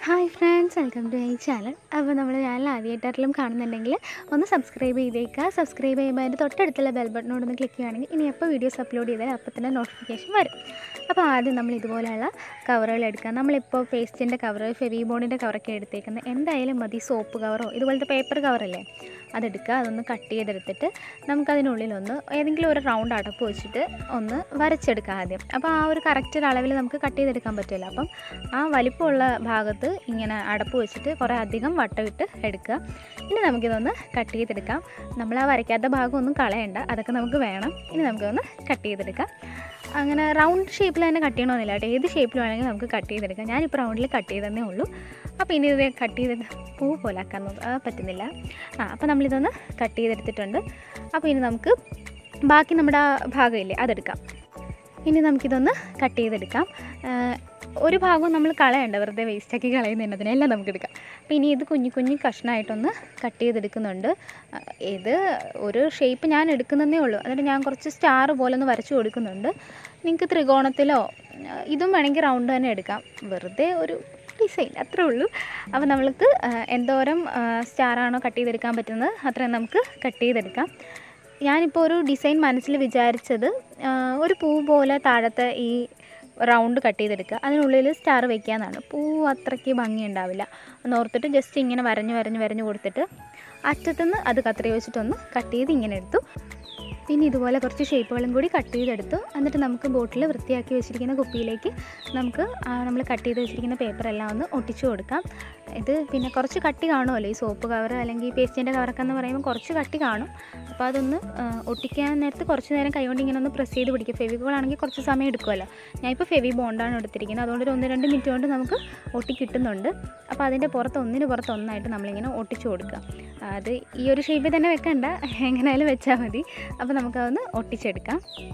hi friends welcome to my channel അപ്പോൾ നമ്മൾ channel ആദ്യമായിട്ടാരെങ്കിലും കാണുന്നുണ്ടെങ്കിൽ ഒന്ന് സബ്സ്ക്രൈബ് ചെയ്തേക്കുക സബ്സ്ക്രൈബ് ചെയ്യുമ്പോൾ അതിൻ്റെ തൊട്ടടുത്തുള്ള ബെൽ ബട്ടനോട് ഒന്ന് ക്ലിക്ക് ചെയ്യുകയാണെങ്കിൽ ഇനി എപ്പോൾ വീഡിയോസ് അപ്ലോഡ് ചെയ്താൽ അപ്പോൾ തന്നെ നോട്ടിഫിക്കേഷൻ വരും അപ്പോൾ ആദ്യം നമ്മൾ ഇതുപോലെയുള്ള കവറുകൾ എടുക്കുക നമ്മളിപ്പോൾ പേസ്റ്റിൻ്റെ കവർ ഫെവി ബോണ്ടിൻ്റെ കവറൊക്കെ എടുത്തേക്കുന്നത് എന്തായാലും മതി സോപ്പ് കവറോ ഇതുപോലത്തെ പേപ്പർ കവറല്ലേ അതെടുക്കുക അതൊന്ന് കട്ട് ചെയ്തെടുത്തിട്ട് നമുക്കതിനുള്ളിലൊന്ന് ഏതെങ്കിലും ഒരു റൗണ്ട് അടപ്പ് വെച്ചിട്ട് ഒന്ന് വരച്ചെടുക്കുക ആദ്യം അപ്പോൾ ആ ഒരു കറക്റ്റ് അളവിൽ നമുക്ക് കട്ട് ചെയ്തെടുക്കാൻ പറ്റുമല്ലോ അപ്പം ആ വലിപ്പമുള്ള ഭാഗത്ത് ഇങ്ങനെ അടപ്പ് വെച്ചിട്ട് കുറേ അധികം വട്ടമിട്ട് എടുക്കുക ഇനി നമുക്കിതൊന്ന് കട്ട് ചെയ്തെടുക്കാം നമ്മൾ ആ വരയ്ക്കാത്ത ഭാഗം ഒന്നും കളയണ്ട അതൊക്കെ നമുക്ക് വേണം ഇനി നമുക്കൊന്ന് കട്ട് ചെയ്തെടുക്കാം അങ്ങനെ റൗണ്ട് ഷേപ്പിൽ തന്നെ കട്ട് ചെയ്യണമെന്നില്ല കേട്ടോ ഏത് ഷേപ്പിൽ വേണമെങ്കിൽ നമുക്ക് കട്ട് ചെയ്തെടുക്കാം ഞാനിപ്പോൾ റൗണ്ടിൽ കട്ട് ചെയ്തതേ ഉള്ളൂ അപ്പോൾ ഇനി ഇത് കട്ട് ചെയ്ത് പൂ പോലെ ആക്കാൻ നോക്കാം ആ, പറ്റുന്നില്ല ആ അപ്പോൾ നമ്മളിതൊന്ന് കട്ട് ചെയ്തെടുത്തിട്ടുണ്ട് അപ്പോൾ ഇനി നമുക്ക് ബാക്കി നമ്മുടെ ആ ഭാഗമില്ലേ അതെടുക്കാം ഇനി നമുക്കിതൊന്ന് കട്ട് ചെയ്തെടുക്കാം ആ, ഒരു ഭാഗവും നമ്മൾ കളയണ്ട വെറുതെ വേസ്റ്റാക്കി കളയുന്നതിന് എല്ലാം നമുക്ക് എടുക്കാം അപ്പോൾ ഇനി ഇത് കുഞ്ഞു കുഞ്ഞു കഷ്ണമായിട്ടൊന്ന് കട്ട് ചെയ്തെടുക്കുന്നുണ്ട് ആ, ഇത് ഒരു ഷേപ്പ് ഞാൻ എടുക്കുന്നതേ ഉള്ളൂ എന്നിട്ട് ഞാൻ കുറച്ച് സ്റ്റാർ പോലെ ഒന്ന് വരച്ചു കൊടുക്കുന്നുണ്ട് നിങ്ങൾക്ക് ത്രികോണത്തിലോ ആ, ഇതും വേണമെങ്കിൽ റൗണ്ട് തന്നെ എടുക്കാം വെറുതെ ഒരു ഡിസൈൻ അത്രേ ഉള്ളൂ അപ്പോൾ നമ്മൾക്ക് ആ, എന്തോരം സ്റ്റാറാണോ കട്ട് ചെയ്തെടുക്കാൻ പറ്റുന്നത് അത്രയും നമുക്ക് കട്ട് ചെയ്തെടുക്കാം ഞാനിപ്പോൾ ഒരു ഡിസൈൻ മനസ്സിൽ വിചാരിച്ചത് ആ, ഒരു പൂ പോലെ താഴത്തെ ഈ റൗണ്ട് കട്ട് ചെയ്തെടുക്കുക അതിനുള്ളിൽ സ്റ്റാർ വെക്കാന്നാണ് പൂ അത്രയ്ക്ക് ഭംഗി ഉണ്ടാവില്ല ഒന്ന് ഓർത്തിട്ട് ജസ്റ്റ് ഇങ്ങനെ വരഞ്ഞ് വരഞ്ഞ് വരഞ്ഞ് കൊടുത്തിട്ട് അറ്റത്തുനിന്ന് അത് കത്രി വെച്ചിട്ടൊന്ന് കട്ട് ചെയ്ത് ഇങ്ങനെ എടുത്തു പിന്നെ ഇതുപോലെ കുറച്ച് ഷേപ്പുകളും കൂടി കട്ട് ചെയ്തെടുത്തു എന്നിട്ട് നമുക്ക് ബോട്ടിൽ വൃത്തിയാക്കി വെച്ചിരിക്കുന്ന കുപ്പിയിലേക്ക് നമുക്ക് നമ്മൾ കട്ട് ചെയ്ത് വെച്ചിരിക്കുന്ന പേപ്പറെല്ലാം ഒന്ന് ഒട്ടിച്ചു കൊടുക്കാം ഇത് പിന്നെ കുറച്ച് കട്ടി കാണുമല്ലോ ഈ സോപ്പ് കവർ അല്ലെങ്കിൽ പേസ്റ്റിൻ്റെ കവറൊക്കെ എന്ന് പറയുമ്പോൾ കുറച്ച് കട്ടി കാണും അപ്പോൾ അതൊന്ന് ആ, ഒട്ടിക്കാൻ നേരത്ത് കുറച്ച് നേരം കൈകൊണ്ട് ഇങ്ങനെ ഒന്ന് പ്രസ് ചെയ്ത് പിടിക്കും ഫെവിക്കോൾ ആണെങ്കിൽ കുറച്ച് സമയം എടുക്കുമല്ലോ ഞാനിപ്പോൾ ഫെവി ബോണ്ടാണ് എടുത്തിരിക്കുന്നത് അതുകൊണ്ട് ഒരു ഒന്ന് രണ്ട് മിനിറ്റ് കൊണ്ട് നമുക്ക് ഒട്ടി കിട്ടുന്നുണ്ട് അപ്പോൾ അതിൻ്റെ പുറത്ത് ഒന്നിന് പുറത്ത് ഒന്നായിട്ട് നമ്മളിങ്ങനെ ഒട്ടിച്ചു കൊടുക്കുക അത് ഈ ഒരു ഷേപ്പിൽ തന്നെ വെക്കണ്ട എങ്ങനെയായാലും വെച്ചാൽ മതി അപ്പോൾ നമുക്കതൊന്ന് ഒട്ടിച്ചെടുക്കാം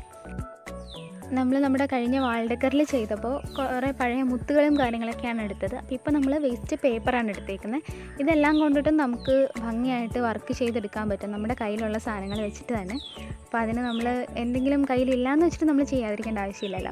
നമ്മൾ നമ്മുടെ കഴിഞ്ഞ വാൾഡക്കറിൽ ചെയ്തപ്പോൾ കുറേ പഴയ മുത്തുകളും കാര്യങ്ങളൊക്കെയാണ് എടുത്തത് അപ്പോൾ ഇപ്പോൾ നമ്മൾ വേസ്റ്റ് പേപ്പറാണ് എടുത്തേക്കുന്നത് ഇതെല്ലാം കൊണ്ടിട്ട് നമുക്ക് ഭംഗിയായിട്ട് വർക്ക് ചെയ്തെടുക്കാൻ പറ്റും നമ്മുടെ കയ്യിലുള്ള സാധനങ്ങൾ വെച്ചിട്ട് തന്നെ അപ്പോൾ അതിന് നമ്മൾ എന്തെങ്കിലും കയ്യിലില്ലാന്ന് വെച്ചിട്ട് നമ്മൾ ചെയ്യാതിരിക്കേണ്ട ആവശ്യമില്ലല്ലോ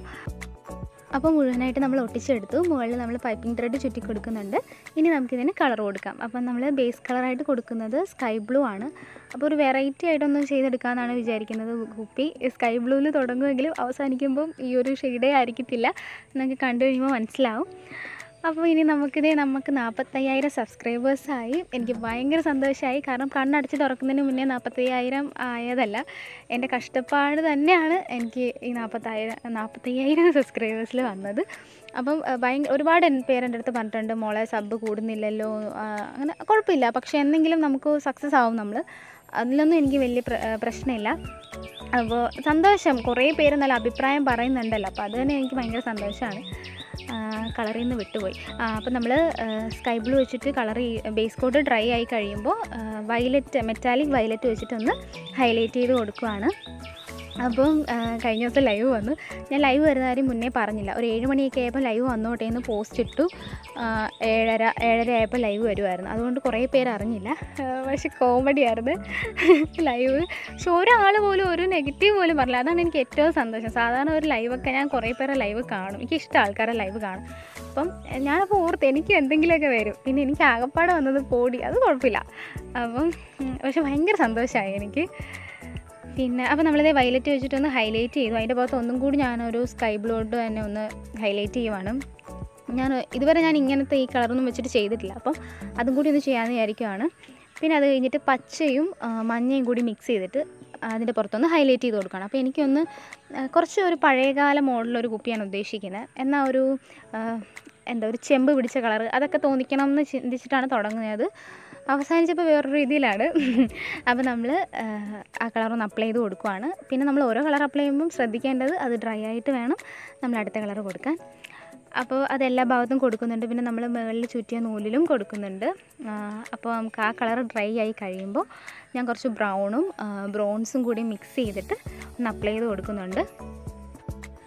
അപ്പോൾ മുഴുവനായിട്ട് നമ്മൾ ഒട്ടിച്ചെടുത്തു മുകളിൽ നമ്മൾ പൈപ്പിംഗ് ത്രെഡ് ചുറ്റി കൊടുക്കുന്നുണ്ട് ഇനി നമുക്കിതിന് കളർ കൊടുക്കാം അപ്പം നമ്മൾ ബേസ് കളറായിട്ട് കൊടുക്കുന്നത് സ്കൈ ബ്ലൂ ആണ് അപ്പോൾ ഒരു വെറൈറ്റി ആയിട്ടൊന്ന് ചെയ്തെടുക്കാമെന്നാണ് വിചാരിക്കുന്നത് കുപ്പി സ്കൈ ബ്ലൂവിൽ തുടങ്ങുമെങ്കിലും അവസാനിക്കുമ്പം ഈ ഒരു ഷെയ്ഡേ ആയിരിക്കത്തില്ല നമുക്ക് കണ്ടു കഴിയുമ്പോൾ മനസ്സിലാവും അപ്പോൾ ഇനി നമുക്കിതേ നമുക്ക് നാൽപ്പത്തയ്യായിരം സബ്സ്ക്രൈബേഴ്സായി എനിക്ക് ഭയങ്കര സന്തോഷമായി കാരണം കണ്ണടച്ച് തുറക്കുന്നതിന് മുന്നേ നാൽപ്പത്തയ്യായിരം ആയതല്ല എൻ്റെ കഷ്ടപ്പാട് തന്നെയാണ് എനിക്ക് ഈ നാൽപ്പത്തായിരം നാൽപ്പത്തയ്യായിരം സബ്സ്ക്രൈബേഴ്സിൽ വന്നത് അപ്പം ഭയങ്കര ഒരുപാട് എൻ- പേര് എൻ്റെ അടുത്ത് പറഞ്ഞിട്ടുണ്ട് മോളെ സബ് കൂടുന്നില്ലല്ലോ ആ, അങ്ങനെ കുഴപ്പമില്ല പക്ഷേ എന്തെങ്കിലും നമുക്ക് സക്സസ് ആവും നമ്മൾ അതിലൊന്നും എനിക്ക് വലിയ പ്ര പ്രശ്നമില്ല അപ്പോൾ സന്തോഷം കുറേ പേര് നല്ല അഭിപ്രായം പറയുന്നുണ്ടല്ലോ അപ്പോൾ അത് തന്നെ എനിക്ക് ഭയങ്കര സന്തോഷമാണ് കളറിൽ നിന്ന് വിട്ടുപോയി അപ്പോൾ നമ്മൾ സ്കൈ ബ്ലൂ വെച്ചിട്ട് കളർ ബേസ് കോട്ട് ഡ്രൈ ആയി കഴിയുമ്പോൾ വയലറ്റ് മെറ്റാലിക് വയലറ്റ് വെച്ചിട്ടൊന്ന് ഹൈലൈറ്റ് ചെയ്ത് കൊടുക്കുവാണ് അപ്പം ആ, കഴിഞ്ഞ ദിവസം ലൈവ് വന്നു ഞാൻ ലൈവ് വരുന്ന കാര്യം മുന്നേ പറഞ്ഞില്ല ഒരു ഏഴ് മണിയൊക്കെ ആയപ്പോൾ ലൈവ് വന്നോട്ടെ എന്ന് പോസ്റ്റ് ഇട്ടു ആ, ഏഴര ഏഴര ആയപ്പോൾ ലൈവ് വരുമായിരുന്നു അതുകൊണ്ട് കുറേ പേര് അറിഞ്ഞില്ല ആ, പക്ഷെ കോമഡി ആയിരുന്നു ലൈവ് പക്ഷെ ഒരാൾ പോലും ഒരു നെഗറ്റീവ് പോലും പറഞ്ഞില്ല അതാണ് എനിക്ക് ഏറ്റവും സന്തോഷം സാധാരണ ഒരു ലൈവൊക്കെ ഞാൻ കുറേ പേരെ ലൈവ് കാണും എനിക്ക് ഇഷ്ടം ആൾക്കാരെ ലൈവ് കാണും അപ്പം ഞാനപ്പോൾ ഓർത്ത് എനിക്ക് എന്തെങ്കിലുമൊക്കെ വരും പിന്നെ എനിക്ക് ആകപ്പാടെ വന്നത് പോടി അത് കുഴപ്പമില്ല അപ്പം ഉം, പക്ഷെ ഭയങ്കര സന്തോഷമായി എനിക്ക് പിന്നെ അപ്പോൾ നമ്മളിത് വയലറ്റ് വെച്ചിട്ടൊന്ന് ഹൈലൈറ്റ് ചെയ്തു അതിൻ്റെ പുറത്ത് ഒന്നും കൂടി ഞാനൊരു സ്കൈ ബ്ലൂഡ് തന്നെ ഒന്ന് ഹൈലൈറ്റ് ചെയ്യുവാണ് ഞാൻ ഇതുവരെ ഞാൻ ഇങ്ങനത്തെ ഈ കളറൊന്നും വെച്ചിട്ട് ചെയ്തിട്ടില്ല അപ്പം അതും കൂടി ഒന്ന് ചെയ്യാമെന്ന് വിചാരിക്കുവാണ് പിന്നെ അത് കഴിഞ്ഞിട്ട് പച്ചയും ആ, മഞ്ഞയും കൂടി മിക്സ് ചെയ്തിട്ട് അതിൻ്റെ പുറത്തൊന്ന് ഹൈലൈറ്റ് ചെയ്ത് കൊടുക്കണം അപ്പോൾ എനിക്കൊന്ന് ആ, കുറച്ച് ഒരു പഴയകാല മോഡലൊരു കുപ്പിയാണ് ഉദ്ദേശിക്കുന്നത് എന്നാൽ ഒരു ആ, എന്താ ഒരു ചെമ്പ് പിടിച്ച കളർ അതൊക്കെ തോന്നിക്കണം എന്ന് ചിന്തിച്ചിട്ടാണ് തുടങ്ങുന്നത് അവസാനിച്ചപ്പോൾ വേറൊരു രീതിയിലാണ് അപ്പോൾ നമ്മൾ ആ കളറൊന്ന് അപ്ലൈ ചെയ്ത് കൊടുക്കുവാണ് പിന്നെ നമ്മൾ ഓരോ കളർ അപ്ലൈ ചെയ്യുമ്പം ശ്രദ്ധിക്കേണ്ടത് അത് ഡ്രൈ ആയിട്ട് വേണം നമ്മൾ അടുത്ത കളർ കൊടുക്കാൻ അപ്പോൾ അത് എല്ലാ ഭാഗത്തും കൊടുക്കുന്നുണ്ട് പിന്നെ നമ്മൾ മുകളിൽ ചുറ്റിയ നൂലിലും കൊടുക്കുന്നുണ്ട് ആ, അപ്പോൾ നമുക്ക് ആ കളർ ഡ്രൈ ആയി കഴിയുമ്പോൾ ഞാൻ കുറച്ച് ബ്രൗണും ബ്രോൺസും കൂടി മിക്സ് ചെയ്തിട്ട് ഒന്ന് അപ്ലൈ ചെയ്ത് കൊടുക്കുന്നുണ്ട്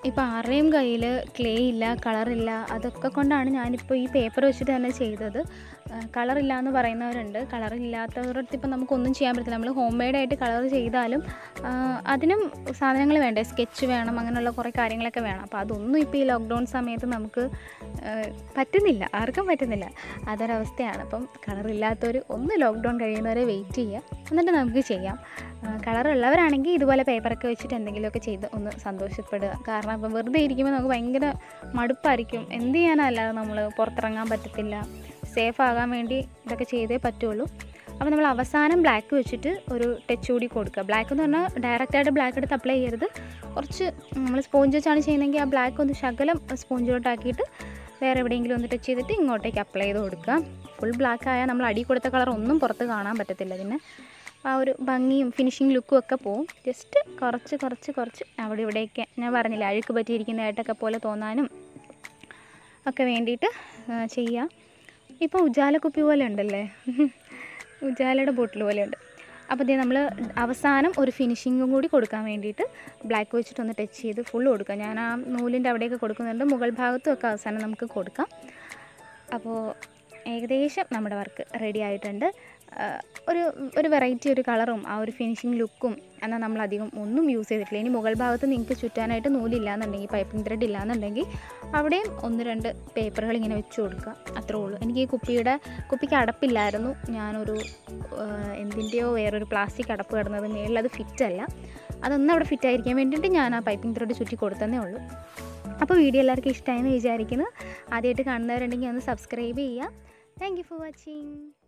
ഇപ്പോൾ ആരുടെയും കയ്യിൽ ക്ലേ ഇല്ല കളറില്ല അതൊക്കെ കൊണ്ടാണ് ഞാനിപ്പോൾ ഈ പേപ്പർ വെച്ചിട്ട് തന്നെ ചെയ്തത് കളറില്ല എന്ന് പറയുന്നവരുണ്ട് കളറില്ലാത്തവരുടെ അടുത്ത് ഇപ്പം നമുക്കൊന്നും ചെയ്യാൻ പറ്റില്ല നമ്മൾ ഹോം മെയ്ഡായിട്ട് കളർ ചെയ്താലും ആ, അതിനും സാധനങ്ങൾ വേണ്ടേ സ്കെച്ച് വേണം അങ്ങനെയുള്ള കുറേ കാര്യങ്ങളൊക്കെ വേണം അപ്പോൾ അതൊന്നും ഇപ്പോൾ ഈ ലോക്ക്ഡൗൺ സമയത്ത് നമുക്ക് ആ, പറ്റുന്നില്ല ആർക്കും പറ്റുന്നില്ല അതൊരവസ്ഥയാണ് അപ്പം കളറില്ലാത്തവർ ഒന്ന് ലോക്ക്ഡൗൺ കഴിയുന്നവരെ വെയിറ്റ് ചെയ്യുക എന്നിട്ട് നമുക്ക് ചെയ്യാം കളറുള്ളവരാണെങ്കിൽ ഇതുപോലെ പേപ്പറൊക്കെ വെച്ചിട്ട് എന്തെങ്കിലുമൊക്കെ ചെയ്ത് ഒന്ന് സന്തോഷപ്പെടുക കാരണം ഇപ്പം വെറുതെ ഇരിക്കുമ്പോൾ നമുക്ക് ഭയങ്കര മടുപ്പായിരിക്കും എന്ത് ചെയ്യാനല്ലാതെ നമ്മൾ പുറത്തിറങ്ങാൻ പറ്റത്തില്ല സേഫ് ആകാൻ വേണ്ടി ഇതൊക്കെ ചെയ്തേ പറ്റുള്ളൂ അപ്പോൾ നമ്മൾ അവസാനം ബ്ലാക്ക് വെച്ചിട്ട് ഒരു ടച്ച് കൂടി കൊടുക്കുക ബ്ലാക്ക് എന്ന് പറഞ്ഞാൽ ഡയറക്റ്റായിട്ട് ബ്ലാക്ക് എടുത്ത് അപ്ലൈ ചെയ്യരുത് കുറച്ച് നമ്മൾ സ്പോഞ്ച് വെച്ചാണ് ചെയ്യുന്നതെങ്കിൽ ആ ബ്ലാക്ക് ഒന്ന് ശകലം സ്പോഞ്ചിലോട്ടാക്കിയിട്ട് വേറെ എവിടെയെങ്കിലും ഒന്ന് ടച്ച് ചെയ്തിട്ട് ഇങ്ങോട്ടേക്ക് അപ്ലൈ ചെയ്ത് കൊടുക്കുക ഫുൾ ബ്ലാക്ക് ആയാൽ നമ്മൾ അടി കൊടുത്ത കളർ ഒന്നും പുറത്ത് കാണാൻ പറ്റത്തില്ല പിന്നെ ആ ഒരു ഭംഗിയും ഫിനിഷിങ് ലുക്കും ഒക്കെ പോവും ജസ്റ്റ് കുറച്ച് കുറച്ച് കുറച്ച് അവിടെ ഇവിടെയൊക്കെ ഞാൻ പറഞ്ഞില്ല അഴുക്ക് പറ്റിയിരിക്കുന്നതായിട്ടൊക്കെ പോലെ തോന്നാനും ഒക്കെ വേണ്ടിയിട്ട് ആ, ചെയ്യാം ഇപ്പോൾ ഉജാല കുപ്പി പോലെ ഉണ്ടല്ലേ ഉജാലയുടെ ബോട്ടിൽ പോലെ ഉണ്ട് അപ്പോൾ ഇതേ നമ്മൾ അവസാനം ഒരു ഫിനിഷിങ്ങും കൂടി കൊടുക്കാൻ വേണ്ടിയിട്ട് ബ്ലാക്ക് വെച്ചിട്ടൊന്ന് ടച്ച് ചെയ്ത് ഫുൾ കൊടുക്കുക ഞാൻ ആ നൂലിൻ്റെ അവിടെയൊക്കെ കൊടുക്കുന്നുണ്ട് മുകൾ ഭാഗത്തും ഒക്കെ അവസാനം നമുക്ക് കൊടുക്കാം അപ്പോൾ ഏകദേശം നമ്മുടെ വർക്ക് റെഡി ആയിട്ടുണ്ട് ആ, ഒരു ഒരു വെറൈറ്റി ഒരു കളറും ആ ഒരു ഫിനിഷിങ് ലുക്കും എന്നാൽ നമ്മൾ അധികം ഒന്നും യൂസ് ചെയ്തിട്ടില്ല ഇനി മുകൾ ഭാഗത്ത് നിങ്ങൾക്ക് ചുറ്റാനായിട്ട് നൂലില്ലാന്നുണ്ടെങ്കിൽ പൈപ്പിംഗ് ത്രെഡ് ഇല്ലാന്നുണ്ടെങ്കിൽ അവിടെയും ഒന്ന് രണ്ട് പേപ്പറുകൾ ഇങ്ങനെ വെച്ച് കൊടുക്കുക അത്രേ ഉള്ളൂ എനിക്ക് ഈ കുപ്പിയുടെ കുപ്പിക്ക് അടപ്പില്ലായിരുന്നു ഞാനൊരു ആ, എന്തിൻ്റെയോ വേറൊരു പ്ലാസ്റ്റിക് അടപ്പ് കിടന്നത് മേളിൽ അത് ഫിറ്റല്ല അതൊന്നും അവിടെ ഫിറ്റ് ആയിരിക്കാൻ വേണ്ടിയിട്ട് ഞാൻ ആ പൈപ്പിംഗ് ത്രെഡ് ചുറ്റി കൊടുത്തതേ ഉള്ളൂ അപ്പോൾ വീഡിയോ എല്ലാവർക്കും ഇഷ്ടമായെന്ന് വിചാരിക്കുന്നു ആദ്യമായിട്ട് കാണുന്നവരുണ്ടെങ്കിൽ ഒന്ന് സബ്സ്ക്രൈബ് ചെയ്യുക താങ്ക് യു ഫോർ വാച്ചിങ്